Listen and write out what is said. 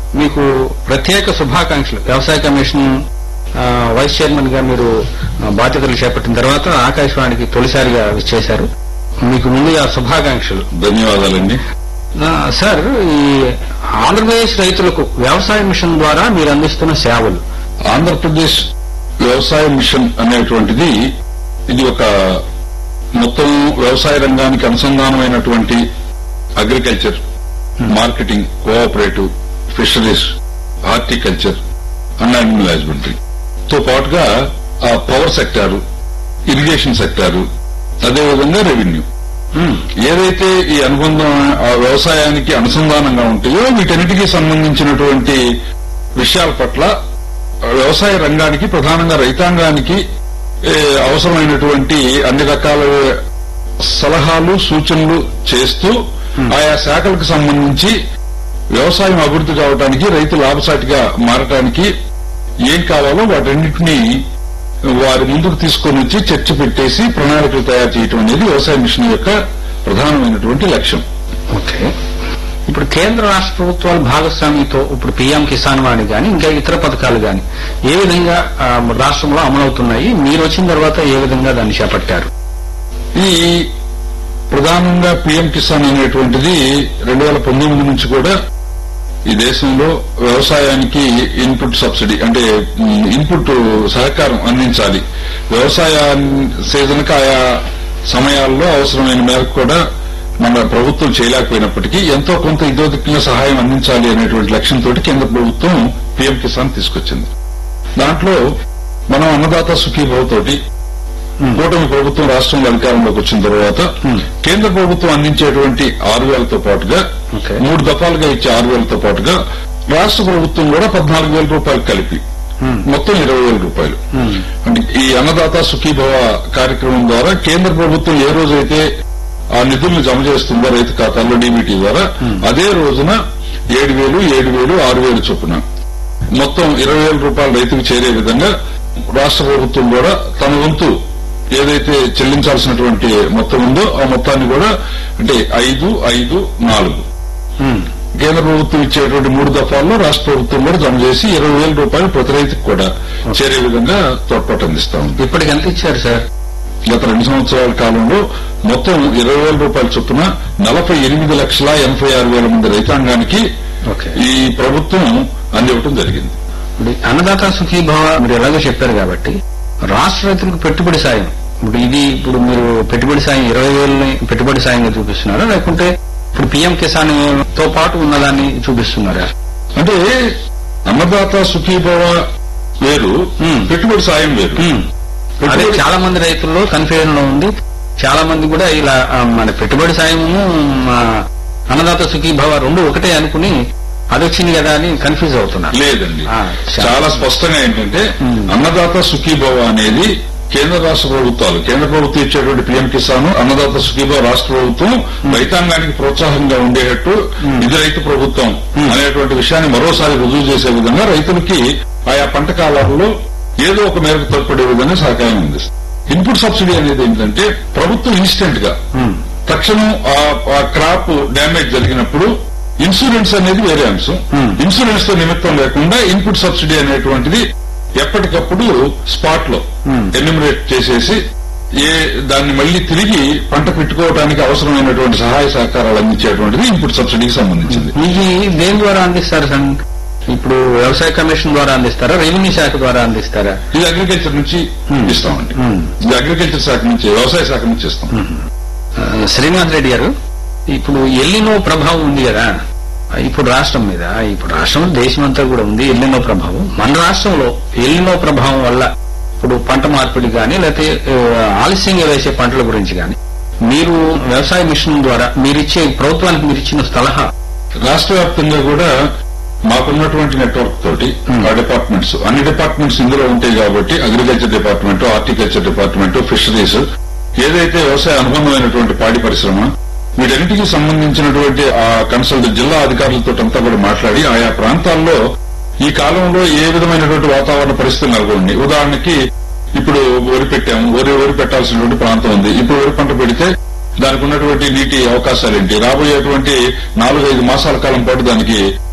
మీకు ప్రత్యేక శుభాకాంక్షలు వ్యవసాయ కమిషన్ ఆ, వైస్ చైర్మన్ గా మీరు ఆ, బాధ్యతలు చేపట్టిన తర్వాత ఆకాశవాణికి తొలిసారిగా చేశారు మీకు ముందుగా శుభాకాంక్షలు ధన్యవాదాలండి ఆ, సార్ ఈ ఆంధ్రప్రదేశ్ రైతులకు వ్యవసాయ మిషన్ ద్వారా మీరు అందిస్తున్న సేవలు ఆంధ్రప్రదేశ్ వ్యవసాయ మిషన్ అనేటువంటిది ఇది ఒక మొత్తం వ్యవసాయ రంగానికి అనుసంధానమైనటువంటి agriculture marketing cooperative fisheries horticulture and animal husbandry తో పాటుగా ఆ పవర్ సెక్టారు ఇరిగేషన్ సెక్టారు అదేవిధంగా రెవెన్యూ ఏదైతే ఈ అనుబంధం ఆ వ్యవసాయానికి అనుసంధానంగా ఉంటాయో వీటన్నిటికీ సంబంధించినటువంటి విషయాల పట్ల వ్యవసాయ రంగానికి ప్రధానంగా రైతాంగానికి ఏ, అవసరమైనటువంటి అన్ని రకాల సలహాలు సూచనలు చేస్తూ ఆయా శాఖలకు సంబంధించి వ్యవసాయం అభివృద్ధి కావడానికి రైతు లాభసాటిగా మారటానికి ఏం కావాలో వాటన్నిటినీ వారి ముందుకు తీసుకొని వచ్చి చర్చ పెట్టేసి ప్రణాళికలు తయారు చేయటం అనేది వ్యవసాయ మిషన్ యొక్క ప్రధానమైనటువంటి లక్ష్యం ఓకే ఇప్పుడు కేంద్ర రాష్ట్ర ప్రభుత్వాల భాగస్వామ్యంతో ఇప్పుడు పీఎం కిసాన్ వాణి గాని ఇంకా ఇతర పథకాలు గాని ఏ విధంగా ఆ, రాష్ట్రంలో అమలవుతున్నాయి మీరు వచ్చిన తర్వాత ఏ విధంగా దాన్ని చేపట్టారు ఈ ప్రధానంగా పీఎం కిసాన్ అనేటువంటిది రెండు వేల పంతొమ్మిది నుంచి కూడా ఈ దేశంలో వ్యవసాయానికి ఇన్పుట్ సబ్సిడీ అంటే ఉమ్, ఇన్పుట్ సహకారం అందించాలి వ్యవసాయ సీజన్ కి ఆయా సమయాల్లో అవసరమైన మేరకు కూడా మన ప్రభుత్వం చేయలేకపోయినప్పటికీ ఎంతో కొంత ఇదోదికంగా సహాయం అందించాలి అనేటువంటి లక్ష్యంతో కేంద్ర ప్రభుత్వం పీఎం కిసాన్ తీసుకొచ్చింది దాంట్లో మనం అన్నదాత సుఖీభావ తోటి కూటమి ప్రభుత్వం రాష్ట్రంలో అధికారంలోకి వచ్చిన తర్వాత కేంద్ర ప్రభుత్వం అందించేటువంటి ఆరు వేలతో పాటుగా Okay. మూడు దఫాలుగా ఇచ్చే ఆరు వేలతో పాటుగా రాష్ట్ర ప్రభుత్వం కూడా పద్నాలుగు వేల రూపాయలు కలిపి మొత్తం ఇరవై వేల రూపాయలు అంటే ఈ అన్నదాత సుఖీభవ కార్యక్రమం ద్వారా కేంద్ర ప్రభుత్వం ఏ రోజైతే ఆ నిధులను జమ చేస్తుందో రైతు ఖాతాల్లో డీబీటీ ద్వారా అదే రోజున ఏడు వేలు ఏడు వేలు ఆరు వేలు చొప్పున మొత్తం ఇరవై వేల రూపాయలు రైతుకు చేరే విధంగా రాష్ట్ర ప్రభుత్వం కూడా తన వంతు ఏదైతే చెల్లించాల్సినటువంటి మొత్తం ఉందో ఆ మొత్తాన్ని కూడా అంటే ఐదు ఐదు నాలుగు కేంద్ర ప్రభుత్వం ఇచ్చేటువంటి మూడు దఫాల్లో రాష్ట్ర ప్రభుత్వం కూడా జమ చేసి ఇరవై వేల రూపాయలు ప్రతి రైతుకు కూడా చేరే విధంగా తోడ్పాటు అందిస్తా ఉంది ఇప్పటికి ఎంత ఇచ్చారు సార్ గత రెండు సంవత్సరాల కాలంలో మొత్తం ఇరవై వేల రూపాయల చొప్పున నలభై ఎనిమిది లక్షల ఎనభై ఆరు వేల మంది రైతాంగానికి ఓకే ఈ ప్రభుత్వం అందివ్వటం జరిగింది ఇప్పుడు అన్నదాత సుఖీభావ మీరు ఎలాగో చెప్పారు కాబట్టి రాష్ట్ర రైతులకు పెట్టుబడి సాయం ఇప్పుడు ఇది ఇప్పుడు మీరు పెట్టుబడి సాయం ఇరవై వేలని పెట్టుబడి సాయంగా చూపిస్తున్నారా లేకుంటే ఇప్పుడు పిఎం కిసాన్ తో పాటు ఉన్నదాన్ని చూపిస్తున్నారా అంటే అన్నదాత సుఖీభవ వేరు మ్మ్. పెట్టుబడి సాయం వేరు అదే పెట్టుబడి- చాలా మంది రైతుల్లో కన్ఫ్యూజన్ లో ఉంది చాలా మంది కూడా ఇలా ఆ, మన పెట్టుబడి సాయము ఆ, అన్నదాత సుఖీభావ రెండు ఒకటే అనుకుని అది వచ్చింది కదా అని కన్ఫ్యూజ్ అవుతున్నారు లేదండి ఆ, చాలా- చాలా స్పష్టంగా ఏంటంటే మ్మ్. అన్నదాత సుఖీభవ అనేది కేంద్ర రాష్ట్ర ప్రభుత్వాలు కేంద్ర ప్రభుత్వం ఇచ్చేటువంటి పీఎం కిసాన్ అన్నదాత సుఖీభవ రాష్ట్ర ప్రభుత్వం రైతాంగానికి ప్రోత్సాహంగా ఉండేటట్టు ఇది రైతు ప్రభుత్వం అనేటువంటి విషయాన్ని మరోసారి రుజువు చేసే విధంగా రైతులకి ఆయా పంట కాలాల్లో ఏదో ఒక మేరకు తోడ్పడే విధంగా సహకారం అందిస్తుంది ఇన్పుట్ సబ్సిడీ అనేది ఏంటంటే ప్రభుత్వం ఇన్స్టెంట్ గా మ్మ్. తక్షణం ఆ- ఆ క్రాప్ డ్యామేజ్ జరిగినప్పుడు ఇన్సూరెన్స్ అనేది వేరే అంశం Hmm. ఇన్సూరెన్స్ తో నిమిత్తం లేకుండా ఇన్పుట్ సబ్సిడీ అనేటువంటిది ఎప్పటికప్పుడు స్పాట్ లో Hmm. ఎన్యూమరేట్ చేసేసి ఏ దాన్ని మళ్ళీ తిరిగి పంట పెట్టుకోవడానికి అవసరమైనటువంటి సహాయ సహకారాలు అందించేటువంటిది ఇన్పుట్ సబ్సిడీకి సంబంధించింది ఇది దేని ద్వారా అందిస్తారు సార్ ఇప్పుడు వ్యవసాయ కమిషన్ ద్వారా అందిస్తారా రెవెన్యూ శాఖ ద్వారా అందిస్తారా ఇది అగ్రికల్చర్ నుంచి ఇస్తామండి Hmm. ఇది అగ్రికల్చర్ శాఖ నుంచి వ్యవసాయ శాఖ నుంచి ఇస్తాం ఆ, శ్రీనివాస్ రెడ్డి గారు ఇప్పుడు ఎల్లినో ప్రభావం ఉంది కదా ఇప్పుడు రాష్ట్రం మీద ఇప్పుడు రాష్ట్రం దేశం అంతా కూడా ఉంది ఎల్లినో ప్రభావం మన రాష్ట్రంలో ఎల్లినో ప్రభావం వల్ల ఇప్పుడు పంట మార్పిడి కానీ లేకపోతే ఆ, ఆలస్యంగా వేసే పంటల గురించి కానీ మీరు వ్యవసాయ మిషన్ ద్వారా మీరిచ్చే ప్రభుత్వానికి మీరు ఇచ్చిన సలహా రాష్ట్ర వ్యాప్తంగా కూడా మాకున్నటువంటి నెట్వర్క్ తోటి ఆ డిపార్ట్మెంట్స్ అన్ని డిపార్ట్మెంట్స్ ఇందులో ఉంటాయి కాబట్టి agriculture department horticulture department fisheries ఏదైతే వ్యవసాయ అనుబంధమైనటువంటి పాడి పరిశ్రమ వీటన్నిటికీ సంబంధించినటువంటి ఆ కన్సల్ట్ జిల్లా అధికారులతో అంతా కూడా మాట్లాడి ఆయా ప్రాంతాల్లో ఈ కాలంలో ఏ విధమైనటువంటి వాతావరణ పరిస్థితులు నెలకొంది ఉదాహరణకి ఇప్పుడు వరి పెట్టాము వరి వరి పెట్టాల్సినటువంటి ప్రాంతం ఉంది ఇప్పుడు వరి పంట పెడితే దానికి ఉన్నటువంటి నీటి అవకాశాలు ఏంటి రాబోయేటువంటి నాలుగైదు మాసాల కాలం పాటు దానికి